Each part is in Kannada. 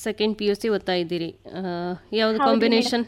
ಸೆಕೆಂಡ್ ಪಿ ಯು ಸಿ ಓದ್ತಾ ಇದ್ದೀರಿ ಆ, ಯಾವುದು ಕಾಂಬಿನೇಷನ್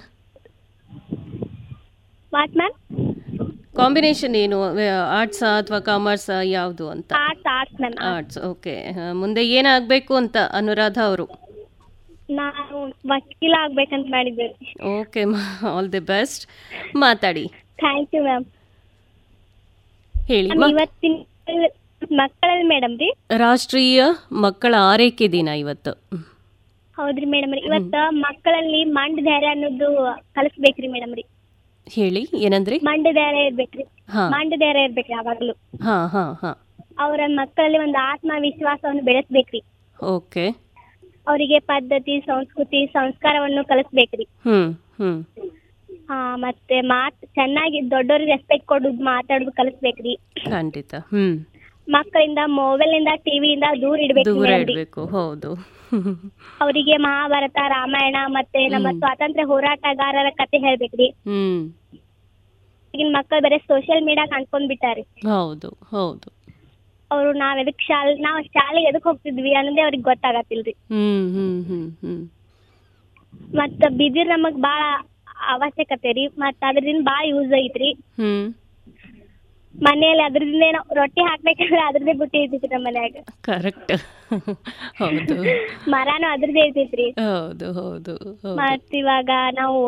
ವಾಟ್ ಮ್ಯಾಮ್ ಕಾಂಬಿನೇಷನ್ ಏನು ಆರ್ಟ್ಸಾ ಅಥವಾ ಕಾಮರ್ಸಾ ಯಾವುದು ಅಂತ arts arts ma'am arts okay ಮುಂದೆ ಏನಾಗಬೇಕು ಅಂತ ಅನುರಾಧ ಅವರು ನಾನು ವಕೀಲ ಆಗ್ಬೇಕಂತ ಮಾಡಿದ್ದೆ ಓಕೆ ಆಲ್ ದಿ ಬೆಸ್ಟ್ ಮಾತಾಡಿ ಥ್ಯಾಂಕ್ ಯು ಮ್ಯಾಮ್ ಹೇಳಿ ಮ್ಯಾಮ್ ಇವತ್ತಿನ ಮಕ್ಕಳಲ್ಲಿ ಮೇಡಮ್ ರೀ ರಾಷ್ಟ್ರೀಯ ಮಕ್ಕಳ ಆರೈಕೆ ದಿನ ಇವತ್ತು ಹೌದ್ರಿ ಮೇಡಮ್ ರೀ ಇವತ್ತ ಮಕ್ಕಳಲ್ಲಿ ಮಂಡ್ ಧೈರ್ಯ ಅನ್ನೋದು ಕಲಿಸ್ಬೇಕ್ರಿ ಮೇಡಮ್ ರೀ ಹೇಳಿ ಏನಂದ್ರಿ ಮಂಡ್ ಧೈರ್ಯ ಇರ್ಬೇಕ್ರಿ ಹಾ ಮಂಡ್ ಧೈರ್ಯ ಇರ್ಬೇಕ್ರಿ ಯಾವಾಗ್ಲೂ ಹಾ ಹಾ ಹಾ ಅವರ ಮಕ್ಕಳಲ್ಲಿ ಒಂದು ಆತ್ಮವಿಶ್ವಾಸವನ್ನು ಬೆಳೆಸ್ಬೇಕ್ರಿ ಓಕೆ ಅವರಿಗೆ ಪದ್ಧತಿ ಸಂಸ್ಕೃತಿ ಸಂಸ್ಕಾರವನ್ನು ಕಲಿಸ್ಬೇಕ್ರಿ ಹ್ಮ್ ಹ್ಮ್ ಹಾ ಮತ್ತೆ ಮಾತ್ ಚೆನ್ನಾಗಿ ದೊಡ್ಡವ್ರಿಗೆ ರೆಸ್ಪೆಕ್ಟ್ ಕೊಡೋದು ಮಾತಾಡೋದು ಕಲಿಸ್ಬೇಕ್ರಿ ಖಂಡಿತ ಹ್ಮ್ ಮಕ್ಕಳಿಂದ ಮೊಬೈಲ್ ಇಂದ ಟಿವಿಯಿಂದ ದೂರ ಇಡ್ಬೇಕು ದೂರ ಮೇಡಮ್ ರೀ. ಇಡ್ಬೇಕು ಹೌದು ಅವರಿಗೆ ಮಹಾಭಾರತ ರಾಮಾಯಣ ಮತ್ತೆ ನಮ್ಮ ಸ್ವಾತಂತ್ರ್ಯ ಹೋರಾಟಗಾರರ ಕತೆ ಹೇಳ್ಬೇಕ್ರಿ ಹ್ಮ್ ಈಗಿನ ಮಕ್ಕಳು ಬರೀ ಸೋಶಿಯಲ್ ಮೀಡಿಯಾಕ್ ಅನ್ಕೊಂಡ್ ಬಿಟ್ಟಾರಿ ಹೌದು ಹೌದು ಅವ್ರು ನಾವ್ ಎದಕ್ ಶಾಲೆ ನಾವ್ ಶಾಲೆಗೆ ಎದಕ್ ಹೋಗ್ತಿದ್ವಿ ಅನ್ನೋದೇ ಅವ್ರಿಗೆ ಗೊತ್ತಾಗತ್ತಿಲ್ರಿ ಹ್ಮ್ ಹ್ಮ್ ಹ್ಮ್ ಹ್ಮ್ ಮತ್ತ ಬಿದಿರ್ ನಮಗ್ ಬಾಳ ಅವಶ್ಯಕತೆ ರೀ ಮತ್ತ ಅದ್ರಿಂದ ಬಾಳ ಯೂಸ್ ಐತ್ರಿ ಹ್ಮ್ ಮನೆಯಲ್ಲಿ ಅದ್ರಿಂದ ಏನೋ ರೊಟ್ಟಿ ಹಾಕ್ಬೇಕಂದ್ರೆ ಅದ್ರದ್ದೇ ಬುಟ್ಟಿ ಇರ್ತೈತ್ರಿ ನಮ್ಮ ಮನ್ಯಾಗ ಕರೆಕ್ಟ್ ಹೌದು ಮರಾನು ಅದ್ರದ್ದೇ ಇರ್ತೈತ್ರಿ ಹೌದು ಹೌದು ಹೌದು ಮತ್ ಇವಾಗ ನಾವು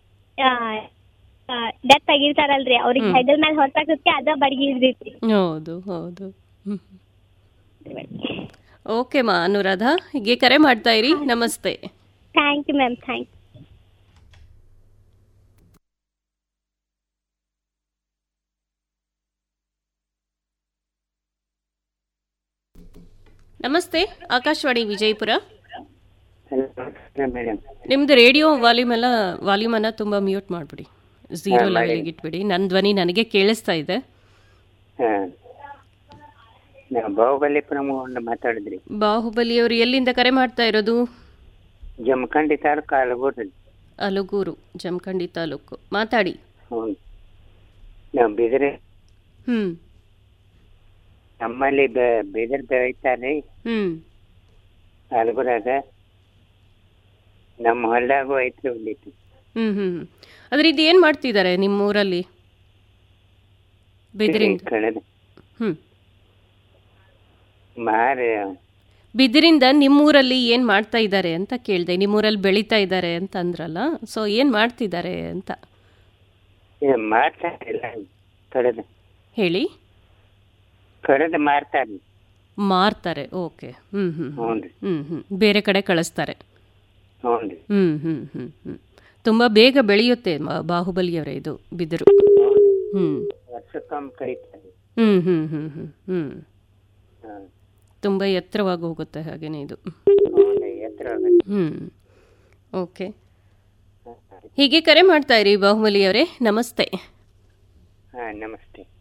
ಡೆತ್ ಆಗಿರ್ತಾರಲ್ರಿ ಅವ್ರಿಗೆ ಹೆಗಲ್ ಮೇಲೆ ಹೊರತಾಕಕ್ಕೆ ಅದ ಬಡಗಿ ಇರ್ತೈತ್ರಿ ಹೌದು ಹೌದು ಹ್ಮ್. ಓಕೆ ಮಾ ಅನುರಾಧ ಹೀಗೆ ಕರೆ ಮಾಡ್ತಾ ಇರಿ ನಮಸ್ತೆ ಥ್ಯಾಂಕ್ ಯು ಮ್ಯಾಮ್ ಥ್ಯಾಂಕ್ ನಮಸ್ತೆ ಆಕಾಶವಾಣಿ ವಿಜಯಪುರ ಮೇಡಮ್ ನಿಮ್ದು ರೇಡಿಯೋ ವಾಲ್ಯೂಮ್ ಎಲ್ಲ ವಾಲ್ಯೂಮ್ ಅನ್ನ ತುಂಬಾ ಮ್ಯೂಟ್ ಮಾಡ್ಬಿಡಿ ಝೀರೋ ಲೆವೆಲ್ಗೆ ಇಟ್ಬಿಡಿ ನನ್ನ ಧ್ವನಿ ನನಗೆ ಕೇಳಿಸ್ತಾ ಇದೆ ಹಾಂ ನಾವು ಬಾಹುಬಲಿಪುರಮಗೊಂಡು ಮಾತಾಡಿದ್ರಿ ಬಾಹುಬಲಿ ಅವರು ಎಲ್ಲಿಂದ ಕರೆ ಮಾಡ್ತಾ ಇರೋದು ಜಮಖಂಡಿ ತಾಲೂಕು ಅಲಗೂರು ಅಲಗೂರು ಜಮಖಂಡಿ ತಾಲೂಕು ಮಾತಾಡಿ ಹ್ಞೂ ನಾವು ಬಿದಿರೆ ಹ್ಮ್ ನಮ್ಮಲ್ಲಿ ಬೆ- ಬಿದಿರು ಬೆಳಿತಾರೆ ಹ್ಮ್ ಅಲಗೂರಾಗ ನಮ್ಮ ಹೊಲ್ದಾಗೂ ಐತ್ರಿ ಒಂದಿತ್ತು ಹ್ಮ್ ಹ್ಮ್ ಹ್ಮ್. ಆದ್ರೆ ಇದು ಏನ್ ಮಾಡ್ತಿದ್ದಾರೆ ನಿಮ್ಮ ಊರಲ್ಲಿ ಬಿದಿರಿಂದ ಕಳೆದ ಹ್ಮ್ ಮಾರಿ ಬಿದಿರಿಂದ ನಿಮ್ಮೂರಲ್ಲಿ ಏನ್ ಮಾಡ್ತಾ ಇದ್ದಾರೆ ಅಂತ ಕೇಳಿದೆ ನಿಮ್ಮೂರಲ್ಲಿ ಬೆಳೀತಾ ಇದ್ದಾರೆ ಅಂತ ಅಂದ್ರಲ್ಲ ಸೊ ಏನ್ ಮಾಡ್ತಿದ್ದಾರೆ ಅಂತ ಇದು ಮಾರ್ತಾರೆ ಇಲ್ಲ ಕಳೆದ ಹೇಳಿ ಕಳೆದ ಮಾರ್ತಾರೆ ಮಾರ್ತಾರೆ ಓಕೆ ಹ್ಮ್ ಹ್ಮ್ ಹ್ಞೂ ರೀ ಹ್ಮ್ ಹ್ಮ್ ಬೇರೆ ಕಡೆ ಕಳಿಸ್ತಾರೆ ಹ್ಞೂ ರೀ ಹ್ಮ್ ಹ್ಮ್ ಹ್ಮ್ ಹ್ಮ್ ತುಂಬಾ ಬೇಗ ಬೆಳೆಯುತ್ತೆ ಮ- ಬಾಹುಬಲಿಯವರೇ ಇದು ಬಿದಿರು ಹ್ಮ್ ವರ್ಷಕ್ಕೊಮ್ಮೆ ಕರೀತಾರೆ ಹ್ಮ್ ಹ್ಮ್ ಹ್ಮ್ ಹ್ಮ್ ಹ್ಮ್ ಹಾಂ ತುಂಬಾ ಎತ್ತರವಾಗಿ ಹೋಗುತ್ತೆ ಹಾಗೇನೆ ಇದು ಹ್ಞೂ ರೀ ಎತ್ತರ ಹ್ಮ್ ಓಕೆ ಹೀಗೆ ಕರೆ ಮಾಡ್ತಾ ಇರಿ ಬಾಹುಬಲಿಯವರೇ ನಮಸ್ತೆ ಹಾಂ ನಮಸ್ತೆ